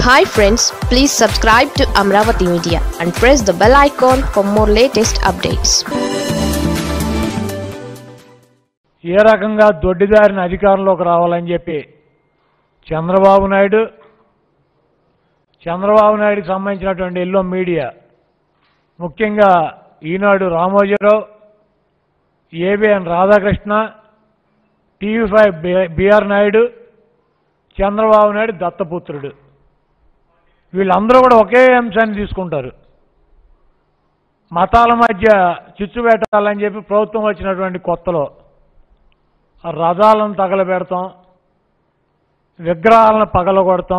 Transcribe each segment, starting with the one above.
hi friends please subscribe to Amaravati media and press the bell icon for more latest updates ఏ రకంగా దొడ్డిదారిన అధికారంలోకి రావాలని చెప్పి చంద్రబాబు నాయుడు చంద్రబాబు నాయుడుకి సంబంధించినటువంటి ఎల్లో మీడియా ముఖ్యంగా Eenadu Ramoji Rao ABN Radhakrishna TV five BR Naidu Chandrababu Naidu దత్తపుత్రుడు వీళ్ళందరూ కూడా ఒకే అంశాన్ని తీసుకుంటారు మతాల మధ్య చిచ్చు పెట్టాలని చెప్పి ప్రభుత్వం వచ్చినటువంటి కొత్తలో ఆ రథాలను తగలబెడతాం విగ్రహాలను పగలగొడతాం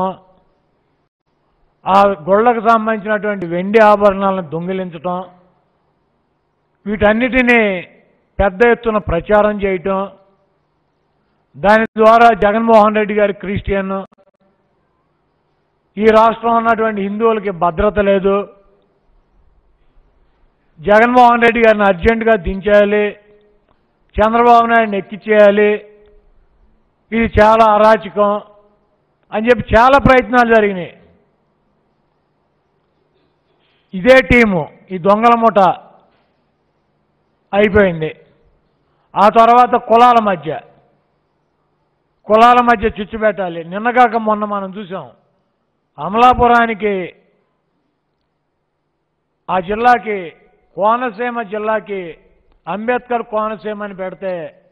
ఆ గొళ్ళకు సంబంధించినటువంటి వెండి ఆభరణాలను దొంగిలించటం వీటన్నిటినీ పెద్ద ఎత్తున ప్రచారం చేయటం దాని ద్వారా జగన్మోహన్ రెడ్డి గారి క్రిస్టియన్ ఈ రాష్ట్రం ఉన్నటువంటి హిందువులకి భద్రత లేదు జగన్మోహన్ రెడ్డి గారిని అర్జెంటుగా దించేయాలి చంద్రబాబు నాయుడిని ఎక్కిచ్చేయాలి ఇది చాలా అరాచకం అని చెప్పి చాలా ప్రయత్నాలు జరిగినాయి ఇదే టీము ఈ దొంగల ముఠ అయిపోయింది ఆ తర్వాత కులాల మధ్య కులాల మధ్య చిచ్చు పెట్టాలి నిన్నగాక మొన్న మనం చూసాం అమలాపురానికి ఆ జిల్లాకి కోనసీమ జిల్లాకి అంబేద్కర్ కోనసీమ అని పెడితే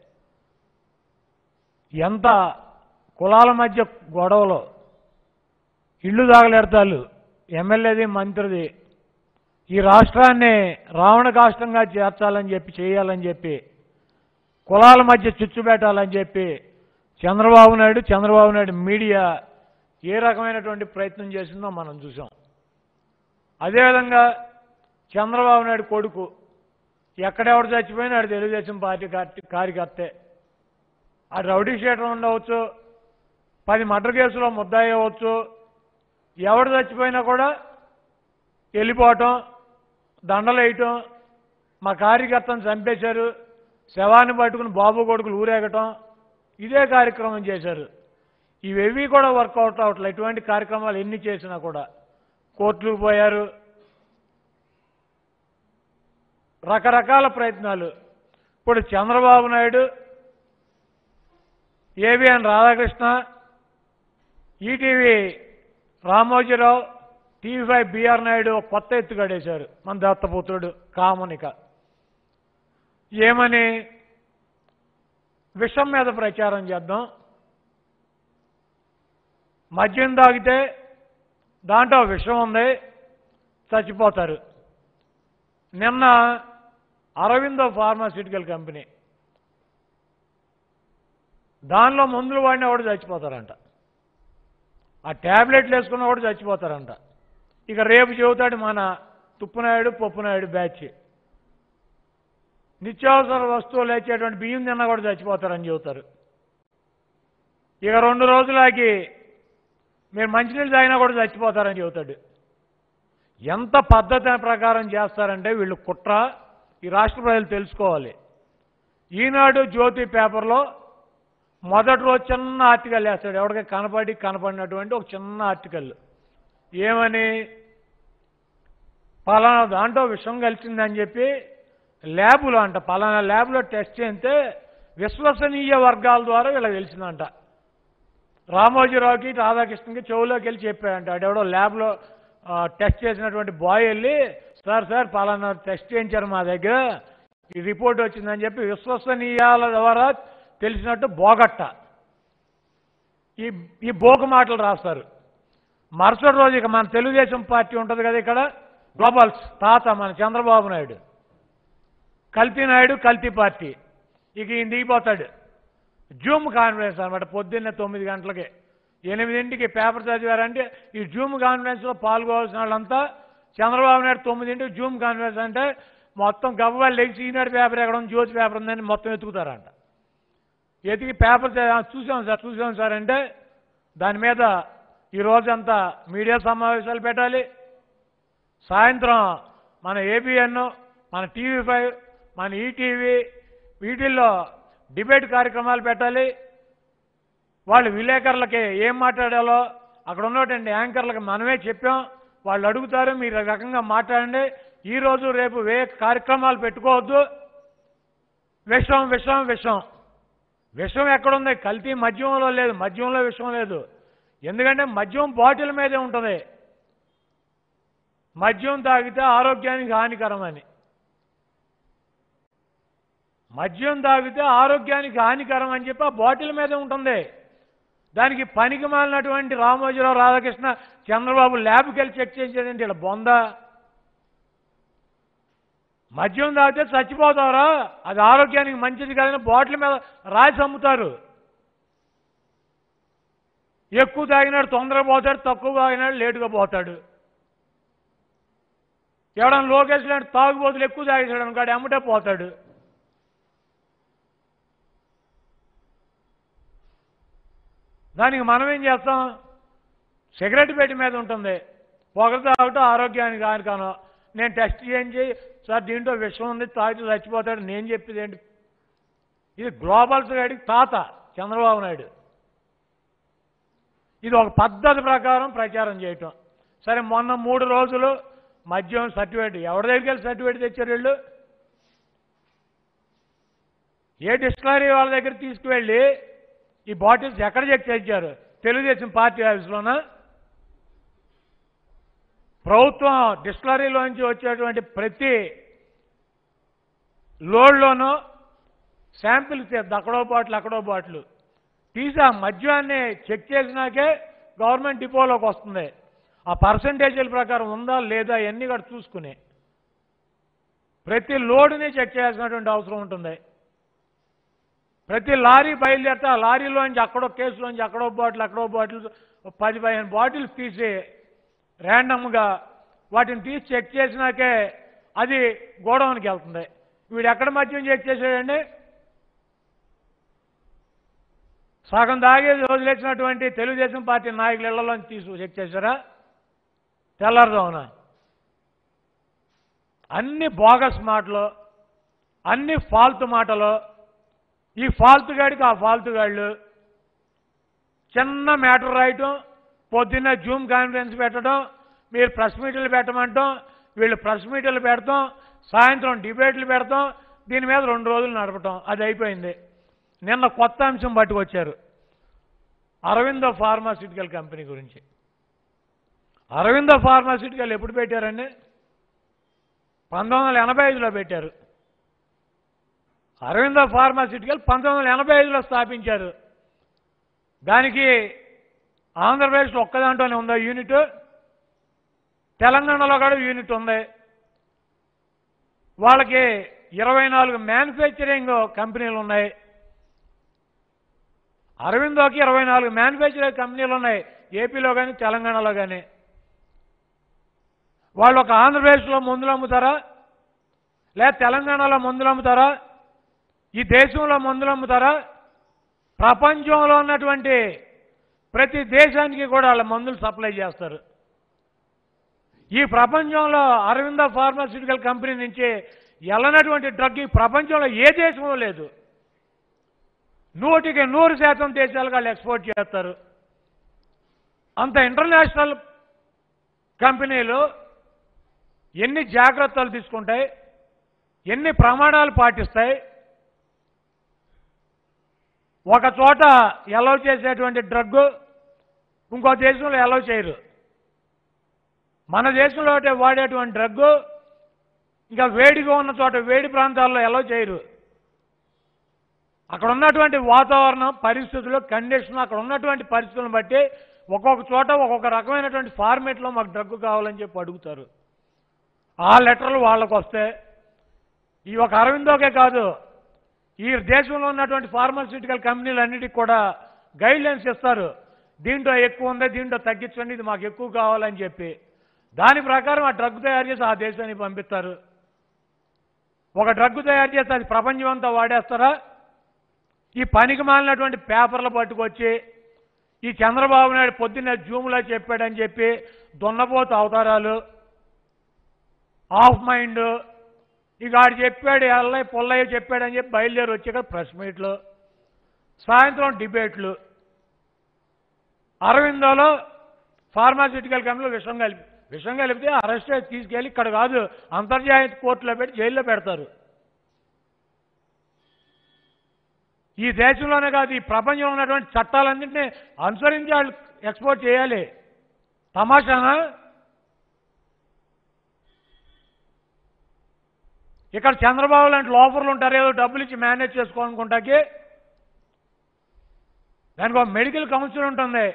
ఎంత కులాల మధ్య గొడవలు ఇళ్ళు దాగలెడతాలు ఎమ్మెల్యేది మంత్రిది ఈ రాష్ట్రాన్ని రావణ కాష్టంగా చేర్చాలని చెప్పి చేయాలని చెప్పి కులాల మధ్య చిచ్చు పెట్టాలని చెప్పి చంద్రబాబు నాయుడు చంద్రబాబు నాయుడు మీడియా ఏ రకమైనటువంటి ప్రయత్నం చేసిందో మనం చూసాం అదేవిధంగా చంద్రబాబు నాయుడు కొడుకు ఎక్కడెవడు చచ్చిపోయినా ఆడు తెలుగుదేశం పార్టీ కార్య- కార్యకర్తే ఆ రౌడీ షీటర్ ఉండవచ్చు పది మర్డర్ కేసులో ముద్దాయి అవ్వచ్చు ఎవడు చచ్చిపోయినా కూడా వెళ్ళిపోవటం దండలేయటం మా కార్యకర్తను చంపేశారు శవాన్ని పట్టుకుని బాబు కొడుకులు ఊరేగటం ఇదే కార్యక్రమం చేశారు ఇవేవి కూడా వర్కౌట్ అవట్లేదు ఇటువంటి కార్యక్రమాలు ఎన్ని చేసినా కూడా కోర్టులకు పోయారు రకరకాల ప్రయత్నాలు ఇప్పుడు Chandrababu Naidu ABN Radhakrishna ETV Ramoji Rao TV five BR Naidu ఒక కొత్త ఎత్తుగడేశారు మన దత్తపుత్రుడు కామనిక ఏమని విషం మీద ప్రచారం చేద్దాం మద్యం తాగితే దాంట్లో విషం ఉంది చచ్చిపోతారు నిన్న అరవిందో ఫార్మాస్యూటికల్ కంపెనీ దానిలో మందులు వాడిన వాడు చచ్చిపోతారంట ఆ ట్యాబ్లెట్లు వేసుకున్న వాడు చచ్చిపోతారంట ఇక రేపు చెబుతాడు మన తుప్పునాయుడు పప్పునాయుడు బ్యాచ్ నిత్యావసర వస్తువులు వచ్చేటువంటి బియ్యం తిన్నా కూడా చచ్చిపోతారని చెబుతారు ఇక రెండు రోజులకి మీరు మంచినీళ్ళు తాగినా కూడా చచ్చిపోతారని చెబుతాడు ఎంత పద్ధతి ప్రకారం చేస్తారంటే వీళ్ళు కుట్ర ఈ రాష్ట్ర ప్రజలు తెలుసుకోవాలి ఈనాడు జ్యోతి పేపర్లో మొదటి రోజు చిన్న ఆర్టికల్ వేస్తాడు ఎవరికి కనపడి కనపడినటువంటి ఒక చిన్న ఆర్టికల్ ఏమని పలానా దాంట్లో విషం కలిసిందని చెప్పి ల్యాబులో అంట పలానా ల్యాబ్లో టెస్ట్ చేస్తే విశ్వసనీయ వర్గాల ద్వారా వీళ్ళకి తెలిసిందంట రామోజీరావుకి రాధాకృష్ణకి చెవులోకి వెళ్ళి చెప్పాడంట ఆడెవడో ల్యాబ్లో ఆ, టెస్ట్ చేసినటువంటి బాయ్ వెళ్ళి సార్ సార్ పలానా టెస్ట్ చేయించారు మా దగ్గర ఈ రిపోర్ట్ వచ్చిందని చెప్పి విశ్వసనీయాల ద్వారా తెలిసినట్టు బోగట్ట ఈ ఈ బోకు మాటలు రాస్తారు మరుసటి రోజు ఇక మన తెలుగుదేశం పార్టీ ఉంటుంది కదా ఇక్కడ గ్లోబల్స్ తాత మన చంద్రబాబు నాయుడు కల్తీ నాయుడు కల్తీ పార్టీ ఇక ఈయన దిగిపోతాడు జూమ్ కాన్ఫరెన్స్ అనమాట పొద్దున్నే తొమ్మిది గంటలకి ఎనిమిదింటికి పేపర్ చదివారంటే ఈ జూమ్ కాన్ఫరెన్స్లో పాల్గొవాల్సిన వాళ్ళంతా చంద్రబాబు నాయుడు తొమ్మిదింటికి జూమ్ కాన్ఫరెన్స్ అంటే మొత్తం గవ్వాలి లెగ్స్ ఈనాడు పేపర్ ఎక్కడ ఉంది జ్యోతి పేపర్ ఉందని మొత్తం ఎత్తుకుతారంట ఎతికి పేపర్ చ- చూసాం సార్ చూసాం సార్ అంటే దాని మీద ఈ రోజంతా మీడియా సమావేశాలు పెట్టాలి సాయంత్రం మన ఏబిఎన్ మన టీవీ ఫైవ్ మన ఈటీవీ వీటిల్లో డిబేట్ కార్యక్రమాలు పెట్టాలి వాళ్ళు విలేకరులకి ఏం మాట్లాడాలో అక్కడ ఉన్నటువంటి యాంకర్లకు మనమే చెప్పాం వాళ్ళు అడుగుతారు మీరు ఈ రకంగా మాట్లాడండి ఈ రోజు రేపు వే కార్యక్రమాలు పెట్టుకోవద్దు విషం విషం విషం విషం ఎక్కడుంది కల్తీ మద్యంలో లేదు మద్యంలో విషం లేదు ఎందుకంటే మద్యం బాటిల్ మీదే ఉంటుంది మద్యం తాగితే ఆరోగ్యానికి హానికరమని మద్యం తాగితే ఆరోగ్యానికి హానికరం అని చెప్పి ఆ బాటిల్ మీదే ఉంటుంది దానికి పనికి మాలినటువంటి రామోజీరావు రాధాకృష్ణ చంద్రబాబు ల్యాబ్కి వెళ్ళి చెక్ చేసేదండి ఇలా బొంద మద్యం తాగితే చచ్చిపోతారా అది ఆరోగ్యానికి మంచిది కాదని బాటిల్ మీద రాసి అమ్ముతారు ఎక్కువ తాగినాడు తొందరగా పోతాడు తక్కువ తాగినాడు లేటుగా పోతాడు ఎవడన్నా లోకేష్ లాంటి తాగుబోతులు ఎక్కువ తాగేసాడు అనుకాడు అమ్మటే పోతాడు దానికి మనం ఏం చేస్తాం సిగరెట్ పెట్టి మీద ఉంటుంది పొగ తాగటం ఆరోగ్యానికి హానికరం నేను టెస్ట్ చేయించి సార్ దీంట్లో విషం ఉంది తాగితే చచ్చిపోతాడు నేను చెప్పేది ఏంటి ఇది గ్లోబల్స్ గాడికి తాత చంద్రబాబు నాయుడు ఇది ఒక పద్ధతి ప్రకారం ప్రచారం చేయటం సరే మొన్న మూడు రోజులు మద్యం సర్టిఫికేట్ ఎవరి దగ్గరికి వెళ్ళి సర్టిఫికేట్ తెచ్చారు వీళ్ళు ఏ డిస్టిలరీ వాళ్ళ దగ్గర తీసుకువెళ్ళి ఈ బాటిల్స్ ఎక్కడ చెక్ చేయించారు తెలుగుదేశం పార్టీ ఆఫీస్లోనా ప్రభుత్వం డిస్టిలరీలోంచి వచ్చేటువంటి ప్రతి లోడ్లోనూ శాంపిల్ తీద్ది అక్కడో బాటిల్ అక్కడో బాటిల్ తీసి ఆ మద్యాన్ని చెక్ చేసినాకే గవర్నమెంట్ డిపోలోకి వస్తుంది ఆ పర్సంటేజీల ప్రకారం ఉందా లేదా ఇవన్నీ కూడా చూసుకుని ప్రతి లోడుని చెక్ చేయాల్సినటువంటి అవసరం ఉంటుంది ప్రతి లారీ బయలుదేరితే ఆ లారీలోంచి అక్కడో కేసులోంచి అక్కడో బాటిల్ అక్కడో బాటిల్ పది పదిహేను బాటిల్స్ తీసి ర్యాండమ్గా వాటిని తీసి చెక్ చేసినాకే అది గోడౌన్కి వెళ్తుంది వీడు ఎక్కడ మద్యం చెక్ చేసాడండి సగం తాగేది వదిలేసినటువంటి తెలుగుదేశం పార్టీ నాయకుల ఇళ్లలోంచి తీసు చెక్ చేశారా తెల్లారుదామున అన్ని బోగస్ మాటలు అన్ని ఫాల్తు మాటలు ఈ ఫాల్తు గాడికి ఆ ఫాల్తు గాళ్ళు చిన్న మ్యాటర్ రాయటం పొద్దున్న జూమ్ కాన్ఫరెన్స్ పెట్టడం మీరు ప్రెస్ మీట్లు పెట్టమంటాం వీళ్ళు ప్రెస్ మీట్లు పెడతాం సాయంత్రం డిబేట్లు పెడతాం దీని మీద రెండు రోజులు నడపటం అది అయిపోయింది నిన్న కొత్త అంశం పట్టుకొచ్చారు అరవిందో ఫార్మాస్యూటికల్ కంపెనీ గురించి అరవిందో ఫార్మాస్యూటికల్ ఎప్పుడు పెట్టారండి పంతొమ్మిది వందల ఎనభై ఐదులో పెట్టారు అరవిందో ఫార్మాస్యూటికల్ పంతొమ్మిది వందల ఎనభై ఐదులో స్థాపించారు దానికి ఆంధ్రప్రదేశ్లో ఒక్క దాంట్లోనే ఉందా యూనిట్ తెలంగాణలో కూడా యూనిట్ ఉంది వాళ్ళకి ఇరవై నాలుగు మ్యానుఫ్యాక్చరింగ్ కంపెనీలు ఉన్నాయి అరవిందోకి ఇరవై నాలుగు మ్యానుఫ్యాక్చరింగ్ కంపెనీలు ఉన్నాయి ఏపీలో కానీ తెలంగాణలో కానీ వాళ్ళు ఒక ఆంధ్రప్రదేశ్లో మందులు అమ్ముతారా లేదా తెలంగాణలో మందులు అమ్ముతారా ఈ దేశంలో మందులు అమ్ముతారా ప్రపంచంలో ఉన్నటువంటి ప్రతి దేశానికి కూడా వాళ్ళ మందులు సప్లై చేస్తారు ఈ ప్రపంచంలో అరవింద ఫార్మాస్యూటికల్ కంపెనీ నుంచి వెళ్ళనటువంటి డ్రగ్ ఈ ప్రపంచంలో ఏ దేశంలో లేదు నూటికి నూరు శాతం దేశాలకు వాళ్ళు ఎక్స్పోర్ట్ చేస్తారు అంత ఇంటర్నేషనల్ కంపెనీలు ఎన్ని జాగ్రత్తలు తీసుకుంటాయి ఎన్ని ప్రమాణాలు పాటిస్తాయి ఒక చోట ఎలవ్ చేసేటువంటి డ్రగ్ ఇంకో దేశంలో ఎలవ్ చేయరు మన దేశంలో అయితే వాడేటువంటి డ్రగ్ ఇంకా వేడిగా ఉన్న చోట వేడి ప్రాంతాల్లో ఎలవ్ చేయరు అక్కడ ఉన్నటువంటి వాతావరణం పరిస్థితులు కండిషన్ అక్కడ ఉన్నటువంటి పరిస్థితులను బట్టి ఒక్కొక్క చోట ఒక్కొక్క రకమైనటువంటి ఫార్మేట్లో మాకు డ్రగ్ కావాలని చెప్పి అడుగుతారు ఆ లెటర్లు వాళ్ళకు వస్తే ఈ ఒక అరవిందోకే కాదు ఈ దేశంలో ఉన్నటువంటి ఫార్మాస్యూటికల్ కంపెనీలు అన్నిటికి కూడా గైడ్ లైన్స్ ఇస్తారు దీంట్లో ఎక్కువ ఉంది దీంట్లో తగ్గించండి ఇది మాకు ఎక్కువ కావాలని చెప్పి దాని ప్రకారం ఆ డ్రగ్ తయారు చేసి ఆ దేశానికి పంపిస్తారు ఒక డ్రగ్ తయారు చేసి అది ప్రపంచం అంతా వాడేస్తారా ఈ పనికి మాలినటువంటి పేపర్లు పట్టుకొచ్చి ఈ చంద్రబాబు నాయుడు పొద్దున్న జూమ్లో చెప్పాడని చెప్పి దున్నపోతు అవతారాలు ఆఫ్ మైండ్ ఇక ఆడు చెప్పాడు ఎల్లయ్య పుల్లయ్య చెప్పాడని చెప్పి బయలుదేరి వచ్చాక ప్రెస్ మీట్లు సాయంత్రం డిబేట్లు అరవిందోలో ఫార్మాసిటికల్ కంపెనీలో విషం కలిపి విషం కలిపితే అరెస్ట్ చేసి తీసుకెళ్ళి ఇక్కడ కాదు అంతర్జాతీయ కోర్టులో పెట్టి జైల్లో పెడతారు ఈ దేశంలోనే కాదు ఈ ప్రపంచంలో ఉన్నటువంటి చట్టాలన్నింటినీ అనుసరించి వాళ్ళు ఎక్స్పోర్ట్ చేయాలి తమాషానా ఇక్కడ చంద్రబాబు లాంటి లోఫర్లు ఉంటారు ఏదో డబ్బులు ఇచ్చి మేనేజ్ చేసుకోవాలనుకుంటాకి దానికి ఒక మెడికల్ కౌన్సిల్ ఉంటుంది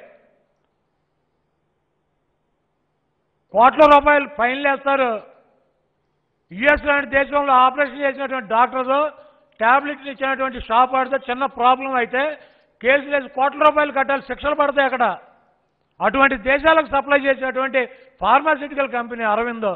కోట్ల రూపాయలు ఫైన్లు వేస్తారు యుఎస్ లాంటి దేశంలో ఆపరేషన్ చేసినటువంటి డాక్టర్స్ ట్యాబ్లెట్లు ఇచ్చినటువంటి షాప్ ఆడితే చిన్న ప్రాబ్లం అయితే కేసులు వేసి కోట్ల రూపాయలు కట్టాలి శిక్షలు పడతాయి అక్కడ అటువంటి దేశాలకు సప్లై చేసినటువంటి ఫార్మాసిటికల్ కంపెనీ అరవిందో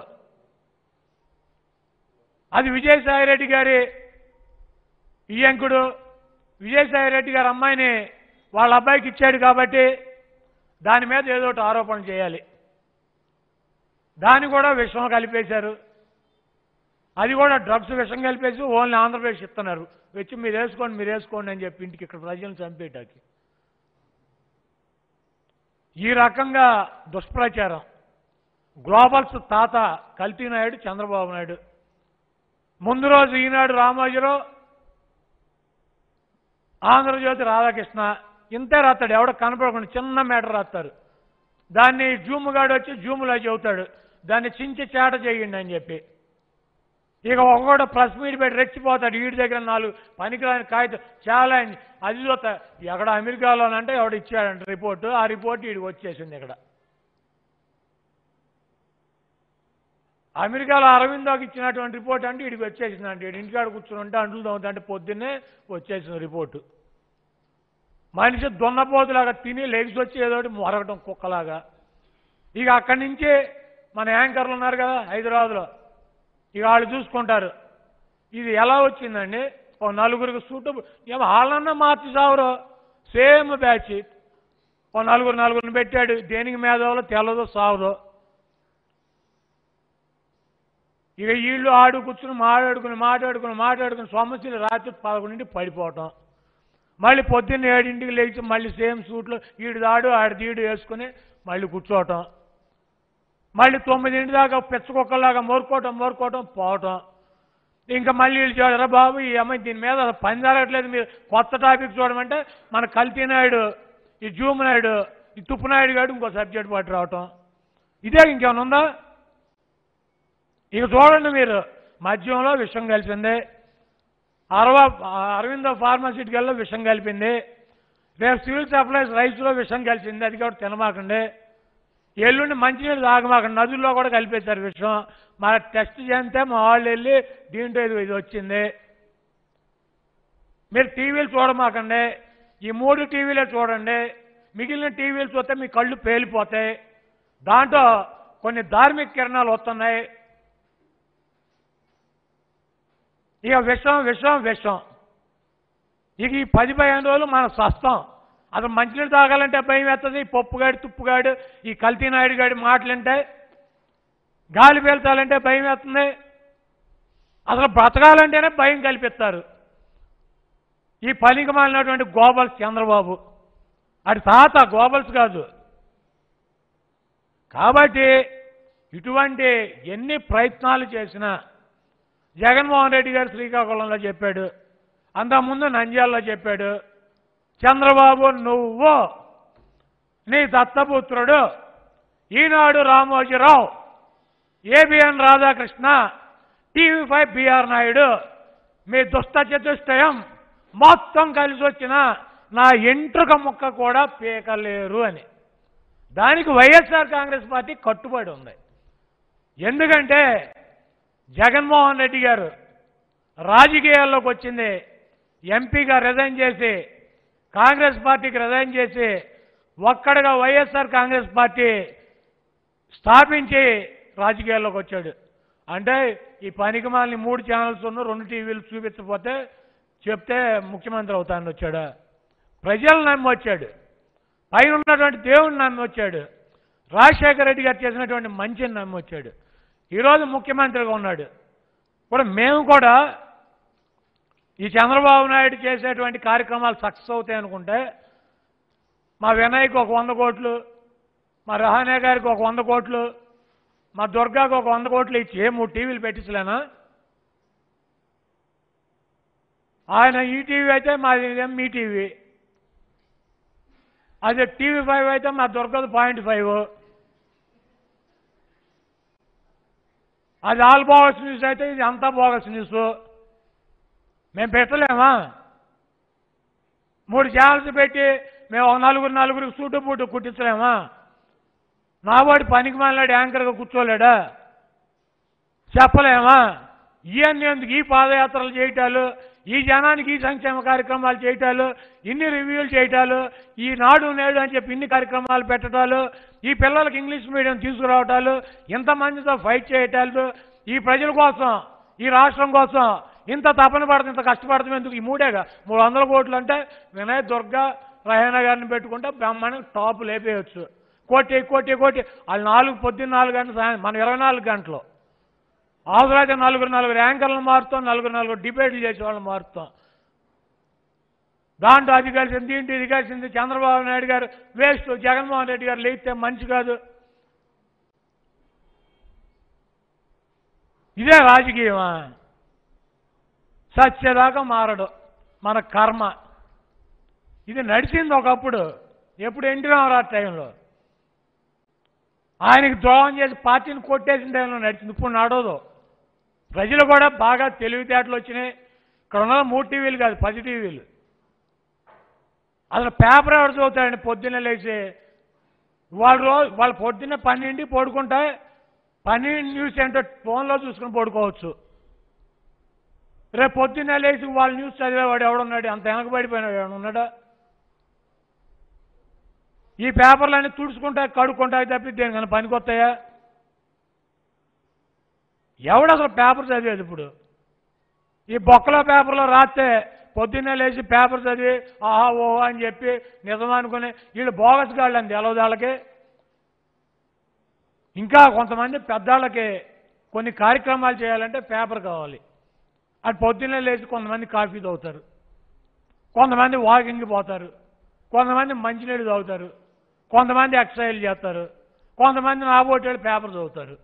అది విజయసాయి రెడ్డి గారి ఇయంకుడు విజయసాయి రెడ్డి గారి అమ్మాయిని వాళ్ళ అబ్బాయికి ఇచ్చాడు కాబట్టి దాని మీద ఏదో ఒకటి ఆరోపణ చేయాలి దాన్ని కూడా విషం కలిపేశారు అది కూడా డ్రగ్స్ విషం కలిపేసి ఓన్లీ ఆంధ్రప్రదేశ్ ఇస్తున్నారు వచ్చి మీరు వేసుకోండి మీరు వేసుకోండి అని చెప్పి ఇంటికి ఇక్కడ ప్రజలను చంపేటాకి ఈ రకంగా దుష్ప్రచారం గ్లోబల్స్ తాత కల్తీ నాయుడు చంద్రబాబు నాయుడు ముందు రోజు ఈనాడు రామోజీరావు ఆంధ్రజ్యోతి రాధాకృష్ణ ఇంతే రాస్తాడు ఎవడ కనపడకుండా చిన్న మేటర్ రాస్తారు దాన్ని జూమ్ గాడు వచ్చి జూములో చెబుతాడు దాన్ని చించి చేట చేయండి అని చెప్పి ఇక ఒకడు ప్రెస్ మీట్ పెట్టి రెచ్చిపోతాడు వీడి దగ్గర నాలుగు పనికిరాని కాగితం ఛాలెంజ్ అది చూస్తా ఎక్కడ అమెరికాలోనంటే ఎవడు ఇచ్చాడంట రిపోర్టు ఆ రిపోర్ట్ వీడికి వచ్చేసింది ఇక్కడ అమెరికాలో అరవిందోకి ఇచ్చినటువంటి రిపోర్ట్ అంటే వీడికి వచ్చేసింది అంటే వీడి ఇంటికాడ కూర్చుని ఉంటే అంటులు తోముతా అంటే పొద్దున్నే వచ్చేసింది రిపోర్టు మనిషి దున్నపోతులాగా తిని లెగ్స్ వచ్చి ఏదో ఒకటి మొరగటం కుక్కలాగా ఇక అక్కడి నుంచి మన యాంకర్లు ఉన్నారు కదా హైదరాబాద్లో ఇక వాళ్ళు చూసుకుంటారు ఇది ఎలా వచ్చిందండి ఓ నలుగురికి సూట్ ఏమో వాళ్ళన్నా మార్చి సావరు సేమ్ బ్యాచ్ ఓ నలుగురు నలుగురిని పెట్టాడు దేనికి మేధావులో తెల్లదో సావదో ఇక వీళ్ళు ఆడు కూర్చుని మాట్లాడుకుని మాట్లాడుకుని మాట్లాడుకుని సమస్యలు రాత్రి పదకొండింటికి పడిపోవటం మళ్ళీ పొద్దున్న ఏడింటికి లేచి మళ్ళీ సేమ్ సూట్లు ఈడు దాడు ఆడి తీడు వేసుకుని మళ్ళీ కూర్చోవటం మళ్ళీ తొమ్మిదింటి దాకా పిచ్చకొక్కలాగా మోరుకోవటం మోరుకోవటం పోవటం ఇంకా మళ్ళీ వీళ్ళు చూడరా బాబు ఈ అమ్మాయి దీని మీద అసలు పని జరగట్లేదు మీరు కొత్త టాపిక్ చూడమంటే మన కల్తీ నాయుడు ఈ జూమ్ నాయుడు ఈ తుప్పు నాయుడు గారు ఇంకో సబ్జెక్ట్ పట్టి రావటం ఇదే ఇంకేమైనా ఉందా ఇక చూడండి మీరు మద్యంలో విషం కలిపింది అరవ అరవిందో ఫార్మాసిటికల్లో విషం కలిపింది రేపు సివిల్ సప్లైస్ రైస్లో విషం కలిసింది అది కూడా తినమాకండి ఎల్లుండి మంచినీళ్ళు తాగమాకండి నదుల్లో కూడా కలిపేశారు విషం మన టెస్ట్ చేస్తే మా వాళ్ళు వెళ్ళి దీంట్లో ఇది ఇది వచ్చింది మీరు టీవీలు చూడమాకండి ఈ మూడు టీవీలే చూడండి మిగిలిన టీవీలు చూస్తే మీ కళ్ళు పేలిపోతాయి దాంట్లో కొన్ని ధార్మిక కిరణాలు వస్తున్నాయి ఇక విషం విషం విషం ఇక ఈ పది పదిహేను రోజులు మనం సస్తాం అసలు మంచినీళ్ళు తాగాలంటే భయం వేస్తుంది ఈ పప్పుగాడి తుప్పుగాడు ఈ కల్తీ నాయుడు గాడి మాటలంటే గాలి పీల్చాలంటే భయం వేస్తుంది అసలు బ్రతకాలంటేనే భయం కల్పిస్తారు ఈ పనికి మాలినటువంటి గోబల్స్ చంద్రబాబు అది తాత గోబల్స్ కాదు కాబట్టి ఇటువంటి ఎన్ని ప్రయత్నాలు చేసినా జగన్మోహన్ రెడ్డి గారు శ్రీకాకుళంలో చెప్పాడు అంతకుముందు నంద్యాలలో చెప్పాడు చంద్రబాబు నువ్వు నీ దత్తపుత్రుడు Eenadu Ramoji Rao ABN Radhakrishna TV five BR Naidu మీ దుష్ట చతుష్టయం మొత్తం కలిసి వచ్చిన నా ఎంట్రుక ముక్క కూడా పీకలేరు అని దానికి వైఎస్ఆర్ కాంగ్రెస్ పార్టీ కట్టుబడి ఉంది ఎందుకంటే జగన్మోహన్ రెడ్డి గారు రాజకీయాల్లోకి వచ్చింది ఎంపీగా రిజైన్ చేసి కాంగ్రెస్ పార్టీకి రిజైన్ చేసి ఒక్కడగా వైఎస్ఆర్ కాంగ్రెస్ పార్టీ స్థాపించి రాజకీయాల్లోకి వచ్చాడు అంటే ఈ పనికి మాలిని మూడు ఛానల్స్ ఉన్న రెండు టీవీలు చూపించకపోతే చెప్తే ముఖ్యమంత్రి అవుతానని వచ్చాడు ప్రజలు నమ్మి వచ్చాడు పైన ఉన్నటువంటి దేవుడిని నమ్మి వచ్చాడు రాజశేఖర రెడ్డి గారు చేసినటువంటి మంచిని నమ్మి వచ్చాడు ఈరోజు ముఖ్యమంత్రిగా ఉన్నాడు కూడా మేము కూడా ఈ చంద్రబాబు నాయుడు చేసేటువంటి కార్యక్రమాలు సక్సెస్ అవుతాయి అనుకుంటే మా వినయ్కి ఒక వంద కోట్లు మా రహానే గారికి ఒక వంద కోట్లు మా దుర్గాకు ఒక వంద కోట్లు ఇచ్చి ఏ మూడు టీవీలు పెట్టించలేనా ఆయన ఈ టీవీ అయితే మాది ఇదేం మీ టీవీ అదే టీవీ ఫైవ్ అయితే మా దుర్గది పాయింట్ ఫైవ్ అది ఆల్ బోగస్ న్యూస్ అయితే ఇది అంతా బోగస్ న్యూస్ మేము పెట్టలేమా మూడు ఛానల్స్ పెట్టి మేము ఒక నలుగురు నలుగురికి సూటు బూటు కుట్టించలేమా నావాడి పనికి మాలాడు యాంకర్గా కూర్చోలేడా చెప్పలేమా ఇవన్నీ ఎందుకు ఈ పాదయాత్రలు చేయటాలు ఈ జనానికి ఈ సంక్షేమ కార్యక్రమాలు చేయటాలు ఇన్ని రివ్యూలు చేయటాలు ఈ నాడు నేడు అని చెప్పి ఇన్ని కార్యక్రమాలు పెట్టడాలు ఈ పిల్లలకి ఇంగ్లీష్ మీడియం తీసుకురావటాలు ఇంతమందితో ఫైట్ చేయటాలు ఈ ప్రజల కోసం ఈ రాష్ట్రం కోసం ఇంత తపన పడుతుంది ఇంత కష్టపడుతుంది ఎందుకు ఈ మూడేగా మూడు వందల కోట్లు అంటే వినయ్ దుర్గా రహేనా గారిని పెట్టుకుంటే బ్రహ్మాండంగా టాప్ లేపేయచ్చు కోటి కోటి కోటి వాళ్ళు నాలుగు పొద్దున్న నాలుగు గంటలు సాయం- మనం ఇరవై నాలుగు గంటలు అవసరమైతే నలుగురు నలుగురు యాంకర్లను మారుతాం నలుగురు నలుగురు డిబేట్లు చేసే వాళ్ళని మారుతాం దాంట్లో అది కలిసింది దీంట్లో ఇది కలిసింది చంద్రబాబు నాయుడు గారు వేస్ట్ జగన్మోహన్ రెడ్డి గారు లేస్తే మంచి కాదు ఇదే రాజకీయమా సత్యదాకా మారడు మన కర్మ ఇది నడిచింది ఒకప్పుడు ఎప్పుడు ఎన్టీ రామారావు టైంలో ఆయనకి ద్రోహం చేసి పార్టీని కొట్టేసిన టైంలో నడిచింది ఇప్పుడు నడవదు ప్రజలు కూడా బాగా తెలివితేటలు వచ్చినాయి ఇక్కడ ఉన్న మూడు టీవీలు కాదు పది టీవీలు అసలు పేపర్ ఎవరు చదువుతాడండి పొద్దున్నే లేచి వాళ్ళ రోజు వాళ్ళు పొద్దున్నే పన్నెండుకి పడుకుంటే పన్నెండు న్యూస్ ఏంటో ఫోన్లో చూసుకుని పడుకోవచ్చు రేపు పొద్దున్నే లేచి వాళ్ళ న్యూస్ చదివేవాడు ఎవడున్నాడు అంత వెనకబడిపోయినాడు ఎవడు ఉన్నాడా ఈ పేపర్లన్నీ తుడుచుకుంటా కడుక్కుంటా తప్పి దేనికన్నా పనికొస్తాయా ఎవడు అసలు పేపర్ చదివేది ఇప్పుడు ఈ బొక్కలో పేపర్లో రాస్తే పొద్దున్నే లేచి పేపర్ చదివి ఆహా ఓహో అని చెప్పి నిజం అనుకుని వీళ్ళు బోగస్ గాళ్ళు అండి ఎలవదాళ్ళకి ఇంకా కొంతమంది పెద్దాళ్ళకి కొన్ని కార్యక్రమాలు చేయాలంటే పేపర్ కావాలి అది పొద్దున్నే లేచి కొంతమంది కాఫీ తాగుతారు కొంతమంది వాకింగ్కి పోతారు కొంతమంది మంచినీళ్ళు తాగుతారు కొంతమంది ఎక్సర్సైజ్ చేస్తారు కొంతమంది నాబోటేళ్ళు పేపర్ చదువుతారు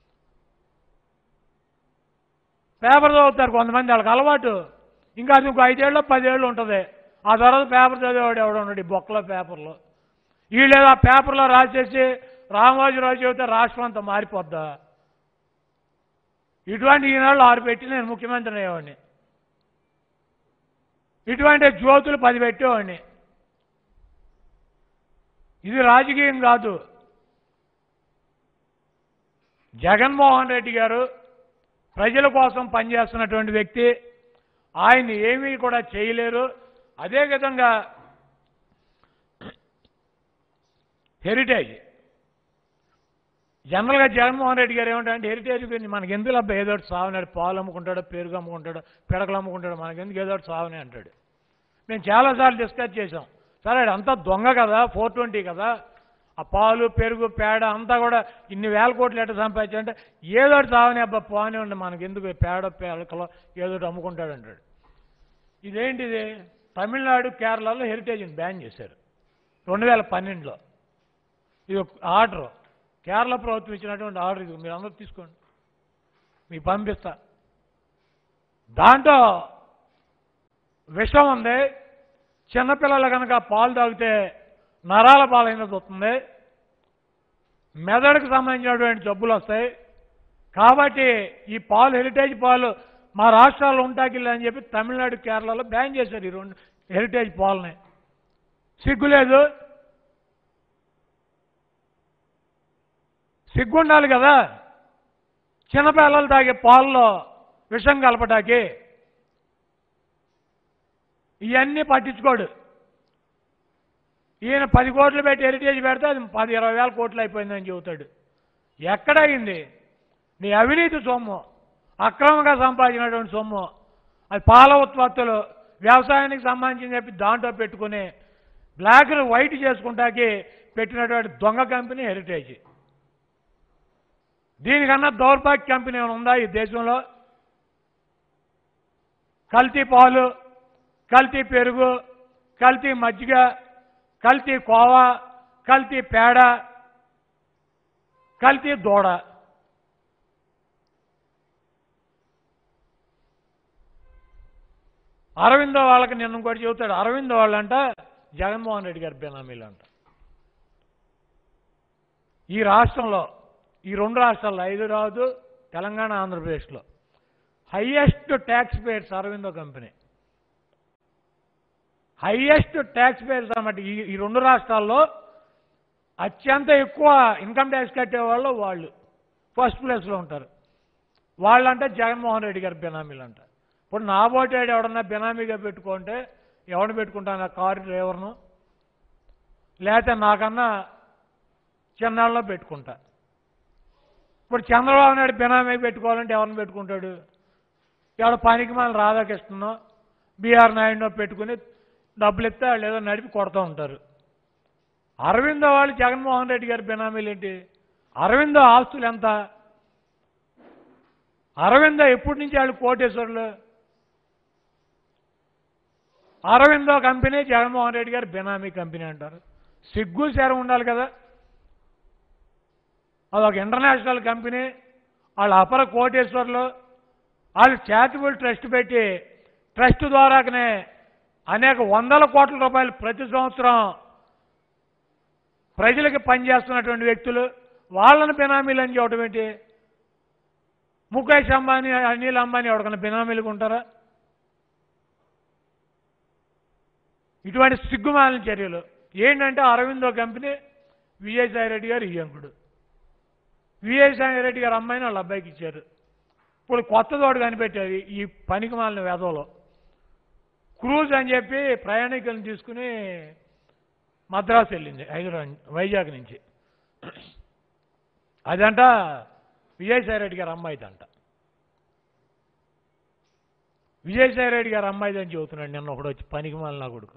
పేపర్ చదువుతారు కొంతమంది వాళ్ళకి అలవాటు ఇంకా అది ఇంకో ఐదేళ్ళు పదేళ్ళు ఉంటుంది ఆ తర్వాత పేపర్ చదివేవాడు ఎవడో ఉన్నాడు ఈ బొక్కలో పేపర్లో వీళ్ళు ఆ పేపర్లో రాసేసి రామోజీరావు చెబితే రాష్ట్రం అంతా మారిపోద్దా ఇటువంటి ఈనాళ్ళు ఆరు పెట్టి నేను ముఖ్యమంత్రి అయ్యేవాడిని ఇటువంటి జ్యోతులు పది పెట్టేవాడిని ఇది రాజకీయం కాదు జగన్మోహన్ రెడ్డి గారు ప్రజల కోసం పనిచేస్తున్నటువంటి వ్యక్తి ఆయన ఏమీ కూడా చేయలేరు అదే విధంగా హెరిటేజ్ జనరల్గా జగన్మోహన్ రెడ్డి గారు ఏమంటారంటే హెరిటేజ్ గురించి మనకి ఎందుకు అబ్బాయి ఏదో ఒకటి సావనాడు పాలు అమ్ముకుంటాడు పెరుగు అమ్ముకుంటాడు పిడకలు అమ్ముకుంటాడు మనకి ఎందుకు ఏదో ఒకటి సావనే అంటాడు మేము చాలాసార్లు డిస్కస్ చేసాం సరే అది అంతా దొంగ కదా ఫోర్ ట్వంటీ కదా ఆ పాలు పెరుగు పేడ అంతా కూడా ఇన్ని వేల కోట్లు ఎట్ట సంపాదించాలంటే ఏదో ఒకటి సావని అబ్బా పోనే ఉండి మనకి ఎందుకు ఈ పేడ పేడకలో ఏదో ఒకటి అమ్ముకుంటాడు అంటాడు ఇదేంటిది తమిళనాడు కేరళలో హెరిటేజ్ని బ్యాన్ చేశారు రెండు వేల పన్నెండులో ఇది ఒక ఆర్డర్ కేరళ ప్రభుత్వం ఇచ్చినటువంటి ఆర్డర్ ఇది మీరు అందరూ తీసుకోండి మీకు పంపిస్తా దాంట్లో విషం ఉంది చిన్నపిల్లలు కనుక పాలు తాగితే నరాల పాలైనది వస్తుంది మెదడుకు సంబంధించినటువంటి జబ్బులు వస్తాయి కాబట్టి ఈ పాలు హెరిటేజ్ పాలు మా రాష్ట్రాల్లో ఉంటాకిల్లు అని చెప్పి తమిళనాడు కేరళలో బ్యాన్ చేశారు ఈ రెండు హెరిటేజ్ పాలని సిగ్గులేదు సిగ్గుండాలి కదా చిన్నపిల్లలు తాగే పాలలో విషం కలపటానికి ఇవన్నీ పట్టించుకోడు ఈయన పది కోట్లు పెట్టి హెరిటేజ్ పెడితే అది పది ఇరవై వేల కోట్లు అయిపోయిందని చెబుతాడు ఎక్కడయింది నీ అవినీతి సొమ్ము అక్రమంగా సంపాదించినటువంటి సొమ్ము అది పాల ఉత్పత్తులు వ్యవసాయానికి సంబంధించి చెప్పి దాంట్లో పెట్టుకుని బ్లాక్ వైట్ చేసుకుంటాకి పెట్టినటువంటి దొంగ కంపెనీ హెరిటేజ్ దీనికన్నా దౌర్భాగ్య కంపెనీ ఏమైనా ఉందా ఈ దేశంలో కల్తీ పాలు కల్తీ పెరుగు కల్తీ మజ్జిగ కల్తీ కోవా కల్తీ పేడ కల్తీ దూడ అరవిందో వాళ్ళకి నిన్న ఇంకోటి చెబుతాడు అరవిందో వాళ్ళంట జగన్మోహన్ రెడ్డి గారి బెనామీలు అంట ఈ రాష్ట్రంలో ఈ రెండు రాష్ట్రాల్లో హైదరాబాదు తెలంగాణ ఆంధ్రప్రదేశ్లో highest tax payers Aurobindo company highest tax payers అన్నమాట ఈ ఈ రెండు రాష్ట్రాల్లో అత్యంత ఎక్కువ ఇన్కమ్ ట్యాక్స్ కట్టేవాళ్ళు వాళ్ళు ఫస్ట్ ప్లేస్లో ఉంటారు వాళ్ళంటే జగన్మోహన్ రెడ్డి గారి బెనామీలు అంట ఇప్పుడు నా ఓటేడు ఎవడన్నా బెనామీగా పెట్టుకుంటే ఎవరిని పెట్టుకుంటాను కారు డ్రైవర్ను లేకపోతే నాకన్నా చిన్నాళ్ళలో పెట్టుకుంటా ఇప్పుడు చంద్రబాబు నాయుడు బెనామీ పెట్టుకోవాలంటే ఎవరిని పెట్టుకుంటాడు ఎవడ పనికి మన రాధాకృష్ణనో బీఆర్ నాయుడునో పెట్టుకుని డబ్బులు ఇస్తే వాళ్ళు ఏదో నడిపి కొడుతూ ఉంటారు అరవిందో వాళ్ళు జగన్మోహన్ రెడ్డి గారి బెనామీలు ఏంటి అరవిందో ఆస్తులు ఎంత అరవిందో ఎప్పటి నుంచి వాళ్ళు కోటేశ్వరులు అరవిందో కంపెనీ జగన్మోహన్ రెడ్డి గారు బెనామీ కంపెనీ అంటారు సిగ్గు శరం ఉండాలి కదా అదొక ఇంటర్నేషనల్ కంపెనీ వాళ్ళ అపర కోటేశ్వర్లు వాళ్ళు చారిటబుల్ ట్రస్ట్ పెట్టి ట్రస్ట్ ద్వారానే అనేక వందల కోట్ల రూపాయలు ప్రతి సంవత్సరం ప్రజలకి పనిచేస్తున్నటువంటి వ్యక్తులు వాళ్ళని బినామీలు అని చెప్పడం ఏంటి ముఖేష్ అంబానీ అనిల్ అంబానీ ఎవరికైనా బినామీలుగా ఉంటారా ఇటువంటి సిగ్గుమాలిన చర్యలు ఏంటంటే అరవిందో కంపెనీ విజయసాయి రెడ్డి గారు ఇయ్యంకుడు విజయసాయి రెడ్డి గారు అమ్మాయిని వాళ్ళ అబ్బాయికి ఇచ్చారు ఇప్పుడు కొత్త తోడు కనిపెట్టారు ఈ పనికి మాలిన వేదంలో క్రూజ్ అని చెప్పి ప్రయాణికులను తీసుకుని మద్రాసు వెళ్ళింది హైదరాబాద్ వైజాగ్ నుంచి అదంట విజయసాయి రెడ్డి గారు అమ్మాయిదంట విజయసాయి రెడ్డి గారు అమ్మాయిది అని చెబుతున్నాడు నిన్న ఒకడు వచ్చి పనికి మాలిన కొడుకు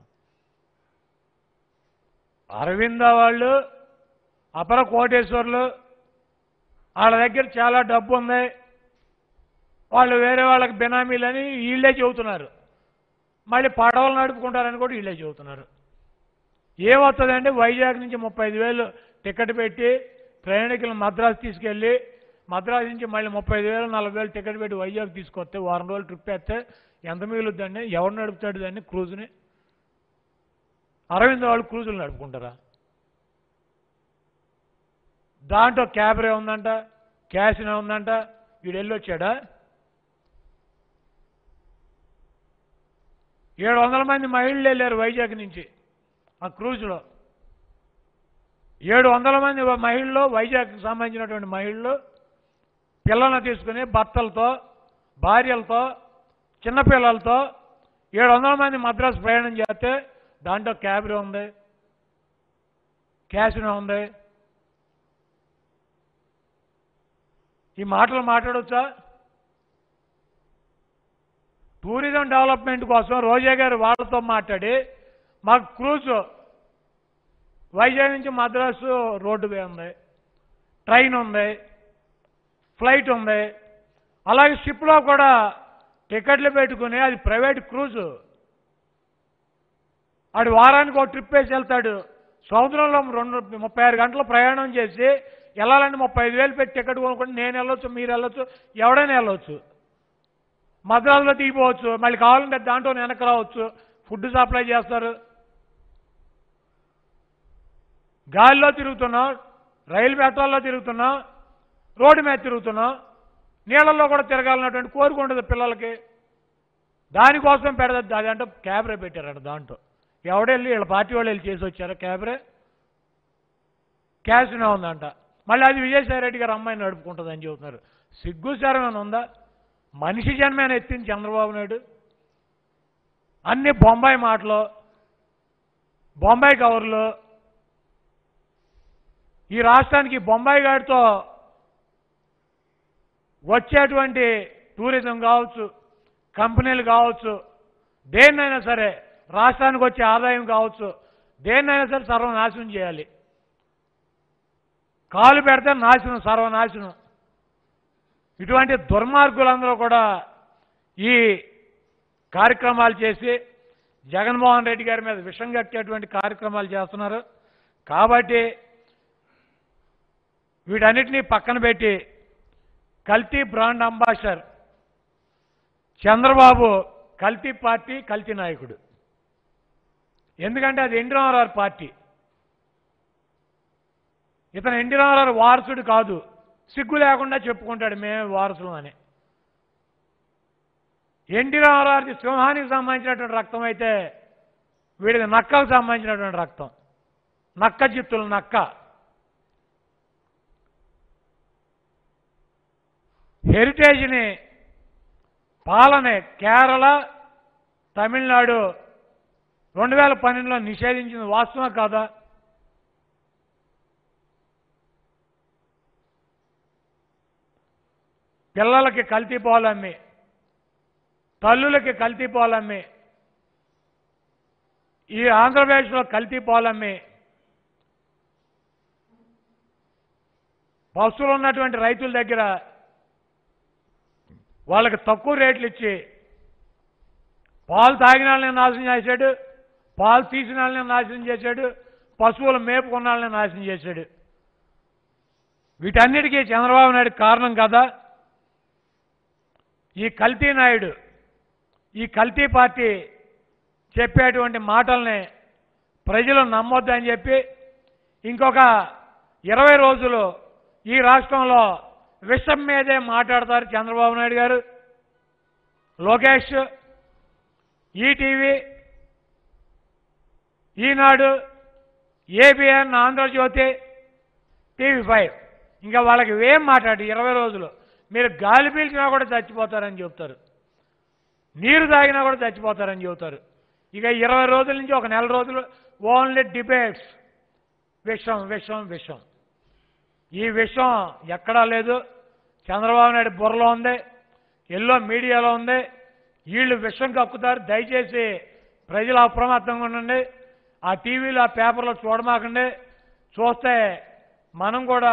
అరవింద వాళ్ళు అపర కోటేశ్వర్లు వాళ్ళ దగ్గర చాలా డబ్బు ఉంది వాళ్ళు వేరే వాళ్ళకి బినామీలని వీళ్ళే చెబుతున్నారు మళ్ళీ పడవలు నడుపుకుంటారని కూడా వీళ్ళే చెబుతున్నారు ఏమవుతుందంటే వైజాగ్ నుంచి ముప్పై ఐదు వేలు టికెట్ పెట్టి ప్రయాణికులను మద్రాసు తీసుకెళ్ళి మద్రాసు నుంచి మళ్ళీ ముప్పై ఐదు వేలు నలభై వేలు టికెట్ పెట్టి వైజాగ్ తీసుకొస్తే వారం రోజులు ట్రిప్ వేస్తే ఎంత మిగులుద్దండి ఎవరు నడుపుతాడు దాన్ని క్రూజ్ని అరవింద్ వాళ్ళు క్రూజులు నడుపుకుంటారా దాంట్లో క్యాబరే ఉందంట క్యాసినా ఉందంట వీడు వెళ్ళొచ్చాడా ఏడు వందల మంది మహిళలు వెళ్ళారు వైజాగ్ నుంచి ఆ క్రూజ్లో ఏడు వందల మంది మహిళలు వైజాగ్కి సంబంధించినటువంటి మహిళలు పిల్లల్ని తీసుకుని భర్తలతో భార్యలతో చిన్నపిల్లలతో ఏడు వందల మంది మద్రాసు ప్రయాణం చేస్తే దాంట్లో క్యాబ్రీ ఉంది క్యాసినో ఉంది ఈ మాటలు మాట్లాడవచ్చా టూరిజం డెవలప్మెంట్ కోసం రోజా గారు వాళ్ళతో మాట్లాడి మాకు క్రూజ్ వైజాగ్ నుంచి మద్రాసు రోడ్డు వే ఉంది ట్రైన్ ఉంది ఫ్లైట్ ఉంది అలాగే షిప్లో కూడా టికెట్లు పెట్టుకుని అది ప్రైవేట్ క్రూజు ఆడు వారానికి ఒక ట్రిప్ వేసి వెళ్తాడు సముద్రంలో రెండు ముప్పై ఆరు గంటలు ప్రయాణం చేసి వెళ్ళాలంటే ముప్పై ఐదు వేలు పెట్టి టికెట్ కొనుక్కుంటే నేను వెళ్ళొచ్చు మీరు వెళ్ళొచ్చు ఎవడైనా వెళ్ళొచ్చు మద్రాసులో దిగిపోవచ్చు మళ్ళీ కావాలంటే దాంట్లో వెనక్కి రావచ్చు ఫుడ్ సప్లై చేస్తారు గాలిలో తిరుగుతున్నాం రైలు పెట్రోల్లో తిరుగుతున్నాం రోడ్డు మీద తిరుగుతున్నాం నీళ్ళల్లో కూడా తిరగాలన్నటువంటి కోరిక ఉండదు పిల్లలకి దానికోసం పెడదు అదంటే క్యాబరే పెట్టారంట దాంట్లో ఎవడెళ్ళి వీళ్ళ పార్టీ వాళ్ళు వెళ్ళి చేసి వచ్చారా క్యాబరే క్యాసినో ఉందంట మళ్ళీ అది విజయసాయి రెడ్డి గారు అమ్మాయిని నడుపుకుంటుందని చెబుతున్నారు సిగ్గు శరమేమైనా ఉందా మనిషి జన్మేన ఎత్తింది చంద్రబాబు నాయుడు అన్ని బొంబాయి మాటలు బొంబాయి కవర్లు ఈ రాష్ట్రానికి బొంబాయి గాడితో వచ్చేటువంటి టూరిజం కావచ్చు కంపెనీలు కావచ్చు దేన్నైనా సరే రాష్ట్రానికి వచ్చే ఆదాయం కావచ్చు దేన్నైనా సరే సర్వనాశనం చేయాలి కాలు పెడితే నాశనం సర్వనాశనం ఇటువంటి దుర్మార్గులందరూ కూడా ఈ కార్యక్రమాలు చేసి జగన్మోహన్ రెడ్డి గారి మీద విషం కట్టేటువంటి కార్యక్రమాలు చేస్తున్నారు కాబట్టి వీటన్నిటినీ పక్కన పెట్టి కల్తీ బ్రాండ్ అంబాసిడర్ చంద్రబాబు కల్తీ పార్టీ కల్తీ నాయకుడు ఎందుకంటే అది ఎన్టీ రామారావు పార్టీ ఇతను ఎన్టీ రామారావు వారసుడు కాదు సిగ్గు లేకుండా చెప్పుకుంటాడు మేమే వారసులు అని ఎన్టీ రామారావుకి సింహానికి సంబంధించినటువంటి రక్తం అయితే వీడికి నక్కకు సంబంధించినటువంటి రక్తం నక్క చిత్తులు నక్క హెరిటేజ్ని పాలనే కేరళ తమిళనాడు రెండు వేల పన్నెండులో నిషేధించింది వాస్తవం కాదా పిల్లలకి కల్తీ పాలు అమ్మి తల్లులకి కల్తీ పాలు అమ్మి ఈ ఆంధ్రప్రదేశ్లో కల్తీ పాలు అమ్మి పశువులు ఉన్నటువంటి రైతుల దగ్గర వాళ్ళకి తక్కువ రేట్లు ఇచ్చి పాలు తాగిన వాళ్ళని నాశనం చేశాడు పాలు తీసిన వాళ్ళని నాశనం చేశాడు పశువులు మేపుకున్న వాళ్ళని నాశనం చేశాడు వీటన్నిటికీ చంద్రబాబు నాయుడు కారణం కదా ఈ కల్తీ నాయుడు ఈ కల్తీ పార్టీ చెప్పేటువంటి మాటల్ని ప్రజలు నమ్మొద్దని చెప్పి ఇంకొక ఇరవై రోజులు ఈ రాష్ట్రంలో విషం మీదే మాట్లాడతారు Chandrababu Naidu garu Lokesh ETV Eenadu ABN Andhra Jyothi TV five ఇంకా వాళ్ళకి ఏం మాట్లాడి ఇరవై రోజులు మీరు గాలి పీల్చినా కూడా చచ్చిపోతారని చెప్తారు నీరు తాగినా కూడా చచ్చిపోతారని చెబుతారు ఇక ఇరవై రోజుల నుంచి ఒక నెల రోజులు ఓన్లీ డిబేట్స్ విషం విషం విషం ఈ విషయం ఎక్కడా లేదు చంద్రబాబు నాయుడు బుర్రలో ఉంది ఎల్లో మీడియాలో ఉంది వీళ్ళు విషం కక్కుతారు దయచేసి ప్రజలు అప్రమత్తంగా ఉండండి ఆ టీవీలో ఆ పేపర్లో చూడమాకండి చూస్తే మనం కూడా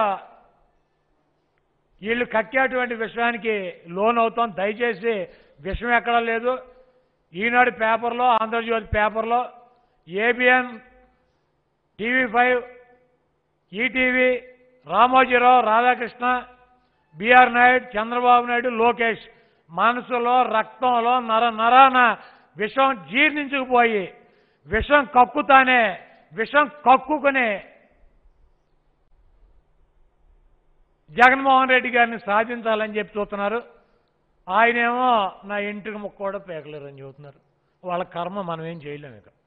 వీళ్ళు కక్కేటువంటి విషయానికి లోన్ అవుతాం దయచేసి విషయం ఎక్కడా లేదు ఈనాడు పేపర్లో ఆంధ్రజ్యోతి పేపర్లో ABN TV five ETV Ramoji Rao Radhakrishna BR Naidu Chandrababu Naidu Lokesh మనసులో రక్తంలో నర నరాన విషం జీర్ణించుకుపోయి విషం కక్కుతానే విషం కక్కుకుని జగన్మోహన్ రెడ్డి గారిని సాధించాలని చెప్పి చూస్తున్నారు ఆయనేమో నా ఇంటికి ముక్క కూడా పేకలేరు అని చెబుతున్నారు వాళ్ళ కర్మ మనం ఏం చేయలేము ఇక